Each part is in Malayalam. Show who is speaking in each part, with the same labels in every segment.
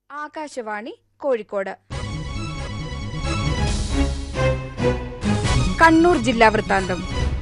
Speaker 1: ആകാശവാണി കോഴിക്കോട് കണ്ണൂർ ജില്ലാ വൃത്താന്തം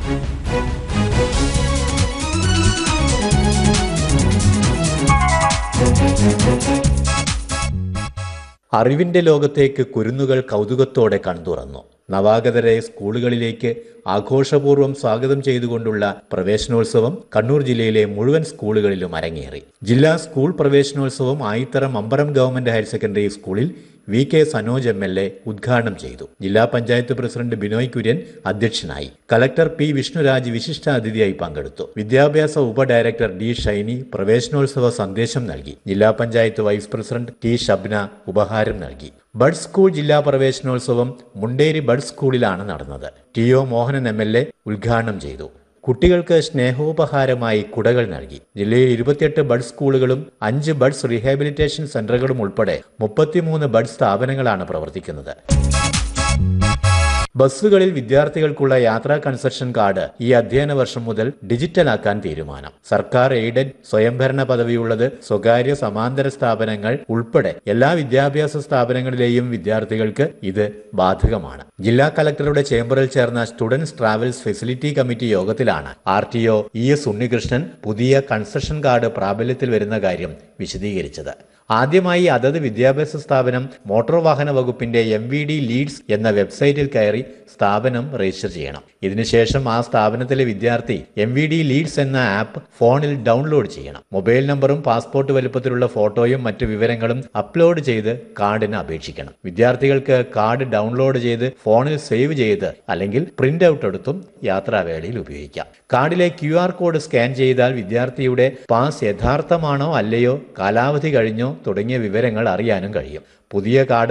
Speaker 2: അറിവിന്റെ ലോകത്തേക്ക് കുരുന്നുകൾ കൗതുകത്തോടെ കൺതുറന്നു നവാഗതരെ സ്കൂളുകളിലേക്ക് ആഘോഷപൂർവ്വം സ്വാഗതം ചെയ്തുകൊണ്ടുള്ള പ്രവേശനോത്സവം കണ്ണൂർ ജില്ലയിലെ മുഴുവൻ സ്കൂളുകളിലും അരങ്ങേറി ജില്ലാ സ്കൂൾ പ്രവേശനോത്സവം Ayithara Mambaram government higher secondary സ്കൂളിൽ V K Sanoj M L A ഉദ്ഘാടനം ചെയ്തു ജില്ലാ പഞ്ചായത്ത് പ്രസിഡന്റ് ബിനോയ് കുര്യൻ അധ്യക്ഷനായി കലക്ടർ പി വിഷ്ണുരാജ് വിശിഷ്ടാതിഥിയായി പങ്കെടുത്തു വിദ്യാഭ്യാസ ഉപഡയറക്ടർ ഡി ഷൈനി പ്രവേശനോത്സവ സന്ദേശം നൽകി ജില്ലാ panchayat vice president T Shabna ഉപഹാരം നൽകി ബഡ് സ്കൂൾ ജില്ലാ പ്രവേശനോത്സവം മുണ്ടേരി ബഡ് സ്കൂളിലാണ് നടന്നത് T O Mohanan M L A ഉദ്ഘാടനം ചെയ്തു കുട്ടികൾക്ക് സ്നേഹോപഹാരമായി കുടകൾ നൽകി ജില്ലയിൽ ഇരുപത്തിയെട്ട് ബഡ് സ്കൂളുകളും അഞ്ച് ബഡ്സ് റീഹാബിലിറ്റേഷൻ സെന്ററുകളും ഉൾപ്പെടെ മുപ്പത്തിമൂന്ന് ബഡ് സ്ഥാപനങ്ങളാണ് പ്രവർത്തിക്കുന്നത് ബസ്സുകളിൽ വിദ്യാർത്ഥികൾക്കുള്ള യാത്രാ കൺസെഷൻ കാർഡ് ഈ അധ്യയന വർഷം മുതൽ ഡിജിറ്റലാക്കാൻ തീരുമാനം സർക്കാർ എയ്ഡഡ് സ്വയംഭരണ പദവിയുള്ളത് സ്വകാര്യ സമാന്തര സ്ഥാപനങ്ങൾ ഉൾപ്പെടെ എല്ലാ വിദ്യാഭ്യാസ സ്ഥാപനങ്ങളിലെയും വിദ്യാർത്ഥികൾക്ക് ഇത് ബാധകമാണ് ജില്ലാ കലക്ടറുടെ ചേംബറിൽ ചേർന്ന സ്റ്റുഡൻസ് ട്രാവൽസ് ഫെസിലിറ്റി കമ്മിറ്റി യോഗത്തിലാണ് R T O E S Unnikrishnan പുതിയ കൺസെഷൻ കാർഡ് പ്രാബല്യത്തിൽ വരുന്ന കാര്യം വിശദീകരിച്ചത് ആദ്യമായി അതത് വിദ്യാഭ്യാസ സ്ഥാപനം മോട്ടോർ വാഹന വകുപ്പിന്റെ എം വി ഡി ലീഡ്സ് എന്ന വെബ്സൈറ്റിൽ കയറി സ്ഥാപനം രജിസ്റ്റർ ചെയ്യണം ഇതിനുശേഷം ആ സ്ഥാപനത്തിലെ വിദ്യാർത്ഥി എം വി ഡി ലീഡ്സ് എന്ന ആപ്പ് ഫോണിൽ ഡൗൺലോഡ് ചെയ്യണം മൊബൈൽ നമ്പറും പാസ്പോർട്ട് വലുപ്പത്തിലുള്ള ഫോട്ടോയും മറ്റു വിവരങ്ങളും അപ്ലോഡ് ചെയ്ത് കാർഡിന് അപേക്ഷിക്കണം വിദ്യാർത്ഥികൾക്ക് കാർഡ് ഡൗൺലോഡ് ചെയ്ത് ഫോണിൽ സേവ് ചെയ്ത് അല്ലെങ്കിൽ പ്രിന്റ് ഔട്ട് എടുത്തും യാത്രാവേളയിൽ ഉപയോഗിക്കാം കാർഡിലെ ക്യു ആർ കോഡ് സ്കാൻ ചെയ്താൽ വിദ്യാർത്ഥിയുടെ പാസ് യഥാർത്ഥമാണോ അല്ലയോ കാലാവധി കഴിഞ്ഞോ തുടങ്ങിയ വിവരങ്ങൾ അറിയാനും കഴിയും പുതിയ കാർഡ്